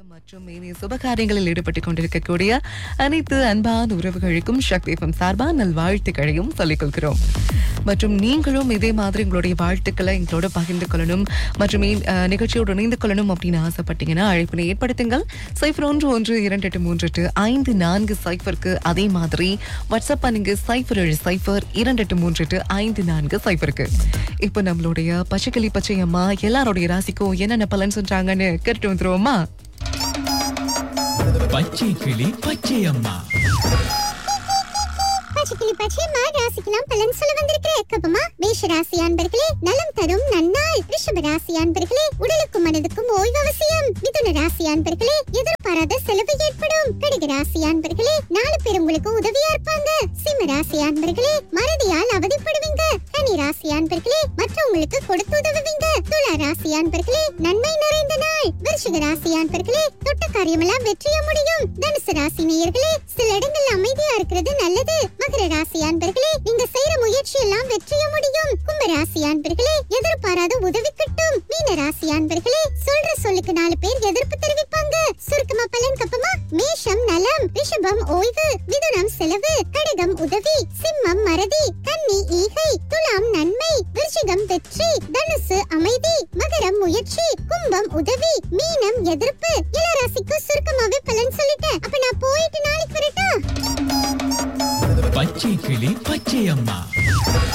மற்றும் இனிய சுபகாரியங்களில் ஈடுபட்டுக் கொண்டிருக்கக்கூடிய அனைத்து அன்பான உறவுகளுக்கும் சக்தி எஃப்எம் சார்பா நல்வாழ்த்துக்களையும் சொல்லிக் கொள்கிறோம் மற்றும் நீங்களும் இதே மாதிரி உங்களுடைய வாழ்த்துக்களை எங்களோட பகிர்ந்து கொள்ளணும் மற்றும் இ- அஹ், நிகழ்ச்சியோடு இணைந்து கொள்ளணும் அப்படின்னு ஆசைப்பட்டீங்கன்னா அழைப்பினை ஏற்படுத்துங்கள் சைஃபர் ஒன்று ஒன்று இரண்டு எட்டு மூன்று எட்டு ஐந்து நான்கு சைஃபருக்கு அதே மாதிரி வாட்ஸ்அப் பண்ணுங்க சைஃபர் ஏழு சைஃபர் இரண்டு எட்டு மூன்று எட்டு ஐந்து நான்கு சைஃபருக்கு இப்போ நம்மளுடைய பச்சைக்கிளி பச்சையம்மா எல்லாருடைய ராசிக்கும் என்னென்ன பலன் சொல்றாங்கன்னு கேட்டு வந்துருவோமா பச்சை கிளி பச்சையம்மா பச்சைக்கிளி பச்சையம்மா ராசிக்கெல்லாம் பலன் சொல்ல வந்திருக்கிற கபமா மேஷ ராசி அன்பர்களே நலம் தரும் நன்னாள் ரிஷப ராசி அன்பர்களே உடலுக்கும் மனதுக்கும் ஓய்வு அவசியம் மிதுன ராசி அன்பர்களே எதிர்பாராத செலவு ஏற்படும் கடக ராசி அன்பர்களே நாலு பேர் உங்களுக்கு உதவியா இருப்பாங்க சிம்ம ராசி அன்பர்களே மறதியால் அவதிப்படுவீங்க கனி ராசி அன்பர்களே மற்றவங்களுக்கு கொடுத்து உதவுவீங்க துலா ராசி அன்பர்களே நன்மை நிறைந்த நாள் விருஷிக ராசி அன்பர்களே தொட்ட காரியமெல்லாம் வெற்றிய முடியும் தனுசு ராசி நேயர்களே சில இடங்கள்ல அமைதியா இருக்கிறது நல்லது மகர ராசி அன்பர்களே நீங்க செய்யற முயற்சி எல்லாம் வெற்றிய முடியும் கும்ப ராசி அன்பர்களே எதிர்பாராத உதவி கிட்டும் மீன ராசி அன்பர்களே சொல்ற சொல்லுக்கு நாலு பேர் எதிர்ப்பு தெரிவிப்பாங்க சுருக்கமா பலன் கப்பமா மேஷம் நலம் ரிஷபம் ஓய்வு மிதுனம் செலவு கடகம் உதவி சிம்மம் மறதி கன்னி ஈகை துலாம் நன்மை விருச்சிகம் வெற்றி தனுசு அமைதி மகரம் முயற்சி கும்பம் உதவி மீனம் எதிர்ப்பு இளராசிக்கு சுருக்கமாவே பலன் சொல்லிட்டேன் அப்ப நான் போயிட்டு நாளைக்கு வரட்டா பச்சை கிளி பச்சையம்மா